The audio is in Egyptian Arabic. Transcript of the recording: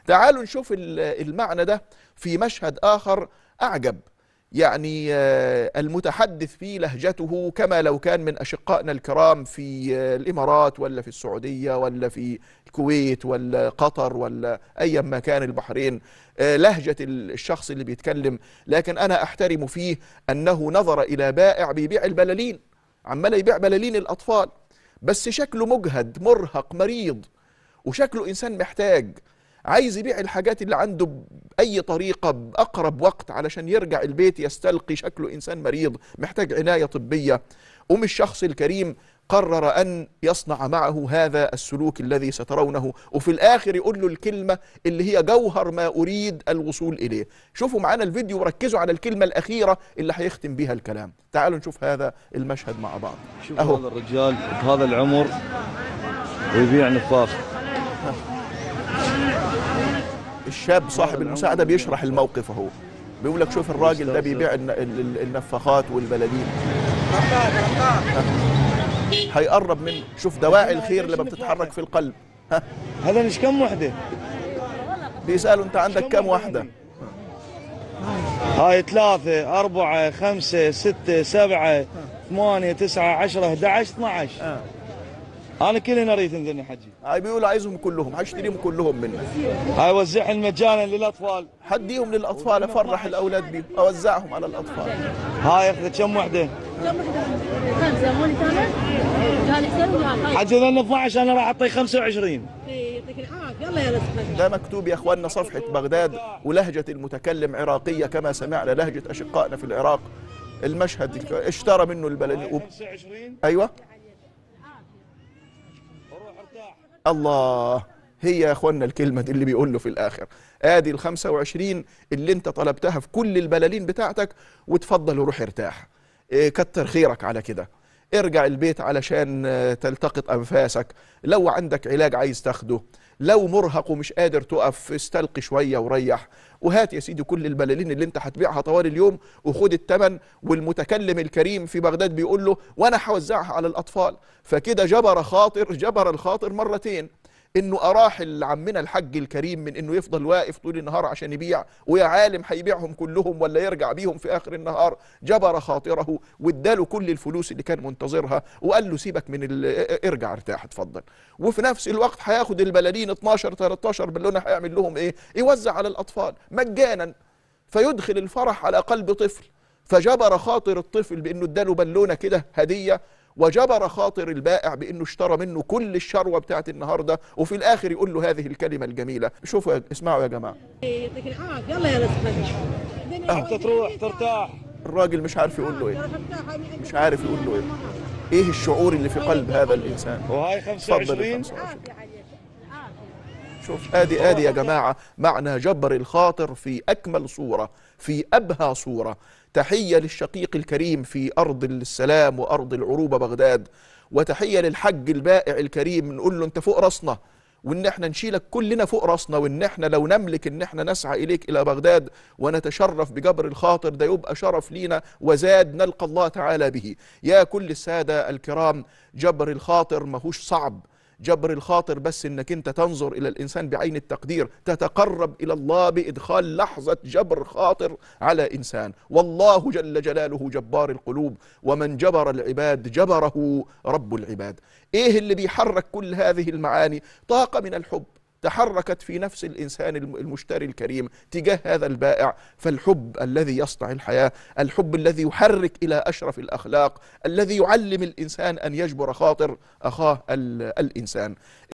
تعالوا نشوف ال- المعنى ده في مشهد آخر أعجب يعني آه، المتحدث فيه لهجته كما لو كان من أشقائنا الكرام في آه، الإمارات ولا في السعودية ولا في الكويت ولا قطر ولا أيا ما كان البحرين آه، لهجة ال- الشخص اللي بيتكلم لكن أنا أحترم فيه أنه نظر إلى بائع بيبيع البلالين عمال يبيع بلالين الأطفال بس شكله مجهد مرهق مريض وشكله إنسان محتاج عايز يبيع الحاجات اللي عنده بأي طريقة بأقرب وقت علشان يرجع البيت يستلقي شكله إنسان مريض محتاج عناية طبية أم الشخص الكريم قرر أن يصنع معه هذا السلوك الذي سترونه وفي الآخر يقول له الكلمة اللي هي جوهر ما أريد الوصول إليه شوفوا معنا الفيديو وركزوا على الكلمة الأخيرة اللي هيختم بها الكلام تعالوا نشوف هذا المشهد مع بعض شوف أهو. هذا الرجال بهذا العمر ويبيع نفاخ الشاب صاحب المساعدة بيشرح الموقف اهو بيقول لك شوف الراجل ده بيبيع الن- ال- ال- النفاخات والبلالين هيقرب من شوف دواعي الخير لما بتتحرك في القلب ها هذا مش كم وحده بيسأله انت عندك كام واحدة هاي ثلاثة أربعة خمسة ستة سبعة ثمانية تسعة عشرة 11 12 آه. أنا كلنا أريد انذرني حجي هاي بيقول عايزهم كلهم هشتريهم كلهم منك هاي وزعها مجانا للأطفال حديهم للأطفال أفرح الأولاد بيهم أوزعهم على الأطفال هاي أخذت كم وحدة خمسة موني ثمن قال احسن ولا حجي ذن 12 أنا راح أعطيه 25 يعطيك العافية يلا يا رزق ده مكتوب يا اخواننا صفحة بغداد ولهجة المتكلم عراقية كما سمعنا لهجة أشقائنا في العراق المشهد اشترى منه البلالين وب- 25 أيوة وروح ارتاح الله هي يا اخوانا الكلمة دي اللي بيقول له في الآخر ادي ال 25 اللي انت طلبتها في كل البلالين بتاعتك وتفضل وروح ارتاح إيه، كتر خيرك على كده ارجع البيت علشان آه، تلتقط انفاسك لو عندك علاج عايز تاخده لو مرهق ومش قادر تقف استلقي شويه وريح وهات يا سيدي كل البلالين اللي انت هتبيعها طوال اليوم وخد الثمن والمتكلم الكريم في بغداد بيقول له وانا هوزعها على الاطفال فكده جبر خاطر جبر الخاطر مرتين انه اراحل عمنا الحج الكريم من انه يفضل واقف طول النهار عشان يبيع ويا عالم هيبيعهم كلهم ولا يرجع بيهم في اخر النهار جبر خاطره واداله كل الفلوس اللي كان منتظرها وقال له سيبك من ال- ارجع ارتاح اتفضل وفي نفس الوقت هياخد البلالين 12 13 بالونه هيعمل لهم ايه يوزع على الاطفال مجانا فيدخل الفرح على قلب طفل فجبر خاطر الطفل بانه اداله بالونه كده هديه وجبر خاطر البائع بانه اشترى منه كل الشروه بتاعت النهارده وفي الاخر يقول له هذه الكلمه الجميله شوفوا يا- اسمعوا يا جماعه يعطيك العافية يلا يا رزق أنت تروح ترتاح الراجل مش عارف يقول له ايه مش مش عارف يقول له ايه ايه الشعور اللي في قلب هذا الانسان وهاي اتفضل 25 ال 25 شوف ادي ادي يا جماعه معنى جبر الخاطر في اكمل صوره في ابهى صوره تحيه للشقيق الكريم في ارض السلام وارض العروبه بغداد وتحيه للحج البائع الكريم نقول له انت فوق راسنا وان احنا نشيلك كلنا فوق راسنا وان احنا لو نملك ان احنا نسعى اليك الى بغداد ونتشرف بجبر الخاطر ده يبقى شرف لينا وزاد نلقى الله تعالى به يا كل الساده الكرام جبر الخاطر ماهوش صعب جبر الخاطر بس انك انت تنظر الى الانسان بعين التقدير تتقرب الى الله بادخال لحظه جبر خاطر على انسان والله جل جلاله جبار القلوب ومن جبر العباد جبره رب العباد ايه اللي بيحرك كل هذه المعاني طاقه من الحب تحركت في نفس الانسان الم- المشتري الكريم تجاه هذا البائع فالحب الذي يصنع الحياه، الحب الذي يحرك الى اشرف الاخلاق، الذي يعلم الانسان ان يجبر خاطر اخاه ال- الانسان.